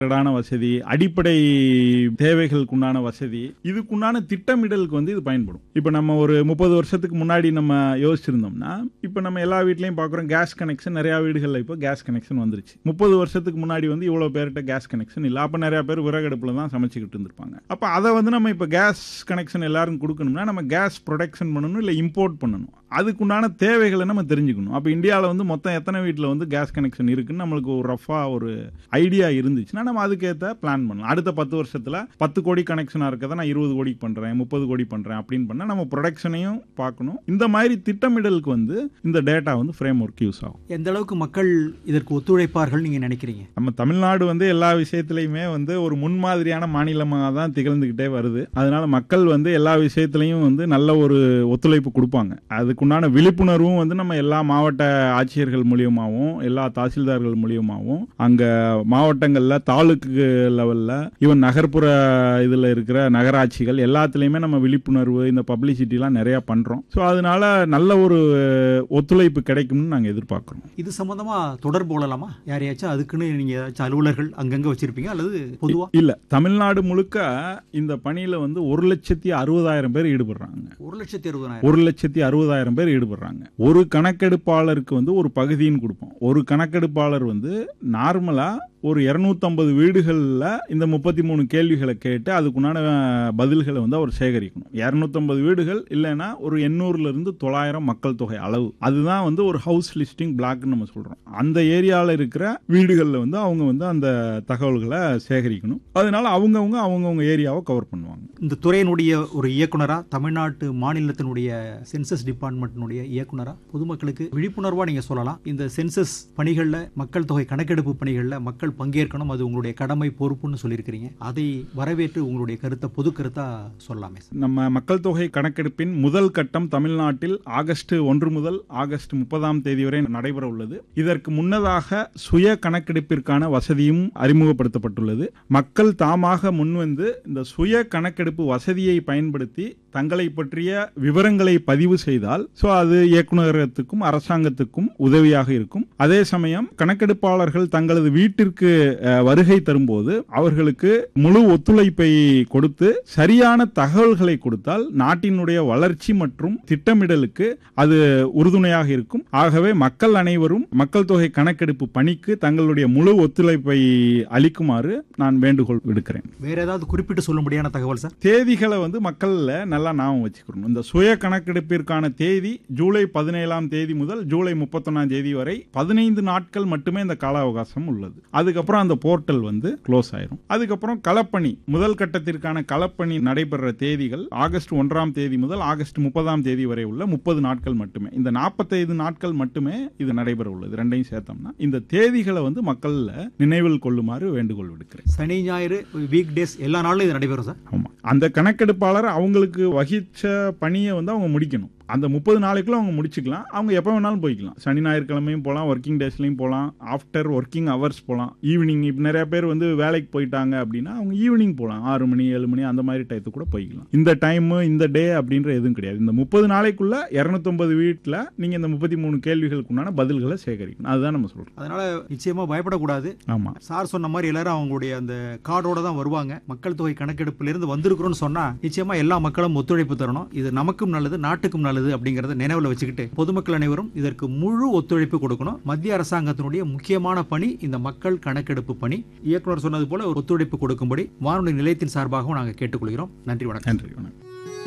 ான வசதி அடிப்படை தேவைகளுக்கு உண்டான வசதி இதுக்குண்டான திட்டமிடலுக்கு வந்து இது பயன்படும் இப்போ நம்ம ஒரு முப்பது வருஷத்துக்கு முன்னாடி நம்ம யோசிச்சிருந்தோம்னா இப்போ நம்ம எல்லா வீட்லயும் பார்க்குறோம் கேஸ் கனெக்ஷன் நிறைய வீடுகளில் இப்போ கேஸ் கனெக்ஷன் வந்துருச்சு முப்பது வருஷத்துக்கு முன்னாடி வந்து இவ்வளோ பேர்கிட்ட கேஸ் கனெக்ஷன் இல்லை அப்போ நிறைய பேர் விறகடுப்பில் தான் சமைச்சிக்கிட்டு இருந்திருப்பாங்க அப்போ அதை வந்து நம்ம இப்போ கேஸ் கனெக்ஷன் எல்லாரும் கொடுக்கணும்னா நம்ம கேஸ் ப்ரொடக்ஷன் பண்ணணும் இல்லை இம்போர்ட் பண்ணணும் அதுக்குண்டான தேவைகளை நம்ம தெரிஞ்சுக்கணும் அப்போ இந்தியாவில் வந்து மொத்தம் எத்தனை வீட்டில் வந்து கேஸ் கனெக்ஷன் இருக்குன்னு நம்மளுக்கு ஒரு ரஃபாக ஒரு ஐடியா இருந்துச்சுன்னா நம்ம அதுக்கேற்ற பிளான் பண்ணலாம் அடுத்த பத்து வருஷத்தில் பத்து கோடி கனெக்ஷனாக இருக்கதை நான் இருபது கோடி பண்ணுறேன் முப்பது கோடி பண்ணுறேன் அப்படின்னு பண்ணால் நம்ம ப்ரொடக்ஷனையும் பார்க்கணும் இந்த மாதிரி திட்டமிடலுக்கு வந்து இந்த டேட்டா வந்து ஃப்ரேம் ஒர்க் யூஸ் ஆகும் எந்த அளவுக்கு மக்கள் இதற்கு ஒத்துழைப்பார்கள் நீங்க நினைக்கிறீங்க நம்ம தமிழ்நாடு வந்து எல்லா விஷயத்திலையுமே வந்து ஒரு முன்மாதிரியான மாநிலமாக தான் திகழ்ந்துக்கிட்டே வருது அதனால மக்கள் வந்து எல்லா விஷயத்திலையும் வந்து நல்ல ஒரு ஒத்துழைப்பு கொடுப்பாங்க அதுக்குண்டான விழிப்புணர்வும் வந்து நம்ம எல்லா மாவட்ட ஆட்சியர்கள் மூலியமாகவும் எல்லா தாசில்தார்கள் மூலியமாகவும் அங்க மாவட்டங்கள்ல தாலுக்கு லெவல்ல ஈவன் நகர்ப்புற இதுல இருக்கிற நகராட்சிகள் எல்லாத்துலயுமே நம்ம விழிப்புணர்வு இந்த பப்ளிசிட்டிலாம் நிறைய பண்றோம் ஸோ அதனால நல்ல ஒரு ஒத்துழைப்பு கிடைக்கும்னு நாங்க எதிர்பார்க்கிறோம் இது சம்பந்தமா தொடர்பு கொள்ளலாமா யாரையாச்சும் அதுக்குன்னு நீங்க ஏதாச்சும் அலுவலர்கள் அங்கங்க வச்சிருப்பீங்க அல்லது பொதுவா இல்ல தமிழ்நாடு முழுக்க இந்த பணியில வந்து ஒரு லட்சத்தி அறுபதாயிரம் பேர் ஈடுபடுறாங்க ஒரு லட்சத்தி அறுபதாயிரம் ஒரு லட்சத்தி அறுபதாயிரம் பேர் ஈடுபடுறாங்க ஒரு கணக்கெடுப்பாளருக்கு வந்து ஒரு பகுதின்னு கொடுப்போம் ஒரு கணக்கெடுப்பாளர் வந்து நார்மலா ஒரு 250 வீடுகளில் இந்த முப்பத்தி மூணு கேள்விகளை கேட்டு அதுக்குண்டான பதில்களை வந்து அவர் சேகரிக்கணும் 250 வீடுகள் இல்லைன்னா ஒரு எண்ணூறுல இருந்து தொள்ளாயிரம் மக்கள் தொகை அளவு அதுதான் வந்து ஒரு ஹவுஸ் லிஸ்டிங் பிளாக்னு நம்ம சொல்றோம் அந்த ஏரியாவில் இருக்கிற வீடுகளில் வந்து அவங்க வந்து அந்த தகவல்களை சேகரிக்கணும் அதனால அவங்கவுங்க அவங்கவுங்க ஏரியாவை கவர் பண்ணுவாங்க இந்த துறையினுடைய ஒரு இயக்குனரா தமிழ்நாட்டு மாநிலத்தினுடைய சென்சஸ் டிபார்ட்மெண்ட்டினுடைய இயக்குனரா பொதுமக்களுக்கு விழிப்புணர்வா நீங்க சொல்லலாம் இந்த சென்சஸ் பணிகள்ல மக்கள் தொகை கணக்கெடுப்பு பணிகள்ல மக்கள் பங்கேற்கணும் அது உங்களுடைய கடமை பொறுப்புன்னு சொல்லியிருக்கிறீங்க அதை வரவேற்று உங்களுடைய கருத்தை பொது கருத்தா சொல்லலாமே சார் நம்ம மக்கள் தொகை கணக்கெடுப்பின் முதல் கட்டம் தமிழ்நாட்டில் ஆகஸ்ட் ஒன்று முதல் ஆகஸ்ட் முப்பதாம் தேதி வரை நடைபெற உள்ளது இதற்கு முன்னதாக சுய கணக்கெடுப்பிற்கான வசதியும் அறிமுகப்படுத்தப்பட்டுள்ளது மக்கள் தாமாக முன்வந்து இந்த சுய கணக்கெடுப்பு வசதியை பயன்படுத்தி தங்களை பற்றிய விவரங்களை பதிவு செய்தால் ஸோ அது இயக்குநரகத்துக்கும் அரசாங்கத்துக்கும் உதவியாக இருக்கும் அதே சமயம் கணக்கெடுப்பாளர்கள் தங்களது வீட்டிற்கு அஹ், வருகை தரும்போது அவர்களுக்கு முழு ஒத்துழைப்பை கொடுத்து சரியான தகவல்களை கொடுத்தால் நாட்டினுடைய வளர்ச்சி மற்றும் திட்டமிடலுக்கு அது உறுதுணையாக இருக்கும் ஆகவே மக்கள் அனைவரும் மக்கள் தொகை கணக்கெடுப்பு பணிக்கு தங்களுடைய முழு ஒத்துழைப்பை அளிக்குமாறு நான் வேண்டுகோள் விடுக்கிறேன் வேற ஏதாவது குறிப்பிட்டு சொல்லும்படியான தகவல் சார் தேதிகளை வந்து மக்கள்ல நல்லா ஞாபகம் வச்சுக்கணும் இந்த சுய கணக்கெடுப்பிற்கான தேதி ஜூலை பதினேழாம் தேதி முதல் ஜூலை முப்பத்தொன்னாம் தேதி வரை பதினைந்து நாட்கள் மட்டுமே இந்த கால அவகாசம் உள்ளது அதுக்கப்புறம் அந்த போர்ட்டல் வந்து க்ளோஸ் ஆயிரும் அதுக்கப்புறம் களப்பணி முதல் கட்டத்திற்கான களப்பணி நடைபெற தேதிகள் ஆகஸ்ட் ஒன்றாம் தேதி முதல் ஆகஸ்ட் முப்பதாம் தேதி வரை உள்ள முப்பது நாட்கள் மட்டுமே இந்த நாற்பத்தைந்து நாட்கள் மட்டுமே இது நடைபெற உள்ளது ரெண்டையும் சேர்த்தோம்னா இந்த தேதிகளை வந்து மக்கள்ல நினைவில் கொள்ளுமாறு வேண்டுகோள் விடுக்கிறேன் சனி ஞாயிறு வீக் டேஸ் எல்லா நாளும் இது நடைபெறும் சார் ஆமா அந்த கணக்கெடுப்பாளர் அவங்களுக்கு வகிச்ச பணியை வந்து அவங்க முடிக்கணும் அந்த முப்பது நாளைக்குள்ள அவங்க முடிச்சுக்கலாம் அவங்க எப்போ வேணாலும் போய்க்கலாம் சனி ஞாயிற்றுக்கிழமையும் போகலாம் ஒர்க்கிங் டேஸ்லையும் போகலாம் ஆஃப்டர் ஒர்க்கிங் ஹவர்ஸ் போகலாம் ஈவினிங் இப்போ நிறைய பேர் வந்து வேலைக்கு போயிட்டாங்க அப்படின்னா அவங்க ஈவினிங் போகலாம் ஆறு மணி ஏழு மணி அந்த மாதிரி டயத்துக்கு கூட போய்க்கலாம் இந்த டைமு இந்த டே அப்படின்ற எதுவும் கிடையாது இந்த முப்பது நாளைக்குள்ள இரநூத்தொம்பது வீட்டில் நீங்கள் இந்த முப்பத்தி மூணு கேள்விகளுக்கு உண்டான பதில்களை சேகரிக்கணும் அதுதான் நம்ம சொல்கிறோம் அதனால நிச்சயமா பயப்படக்கூடாது ஆமாம் சார் சொன்ன மாதிரி எல்லாரும் அவங்களுடைய அந்த கார்டோட தான் வருவாங்க மக்கள் தொகை கணக்கெடுப்பிலிருந்து வந்திருக்கிறோம்னு சொன்னா நிச்சயமா எல்லா மக்களும் ஒத்துழைப்பு தரணும் இது நமக்கும் நல்லது நாட்டுக்கும் நல்லது அப்படிங்கறத நினைவுல வச்சுக்கிட்டு பொதுமக்கள் அனைவரும் இதற்கு முழு ஒத்துழைப்பு கொடுக்கணும் மத்திய அரசாங்கத்தினுடைய முக்கியமான பணி இந்த மக்கள் கணக்கெடுப்பு பணி இயக்குனர் சொன்னது போல ஒரு ஒத்துழைப்பு கொடுக்கும்படி வானொலி நிலையத்தின் சார்பாகவும் நாங்கள் கேட்டுக்கொள்கிறோம் நன்றி வணக்கம் நன்றி வணக்கம்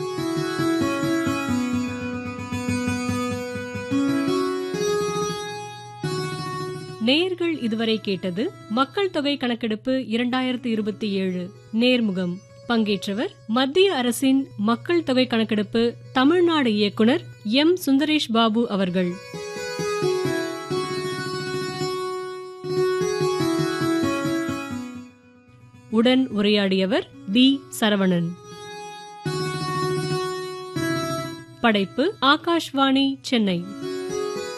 நேயர்கள் இதுவரை கேட்டது மக்கள் தொகை கணக்கெடுப்பு இரண்டாயிரத்து இருபத்தி ஏழு நேர்முகம் பங்கேற்றவர் மத்திய அரசின் மக்கள் தொகை கணக்கெடுப்பு தமிழ்நாடு இயக்குனர் எம் சுந்தரேஷ் பாபு அவர்கள் உடன் உரையாடியவர் டி சரவணன் படைப்பு ஆகாஷ்வாணி சென்னை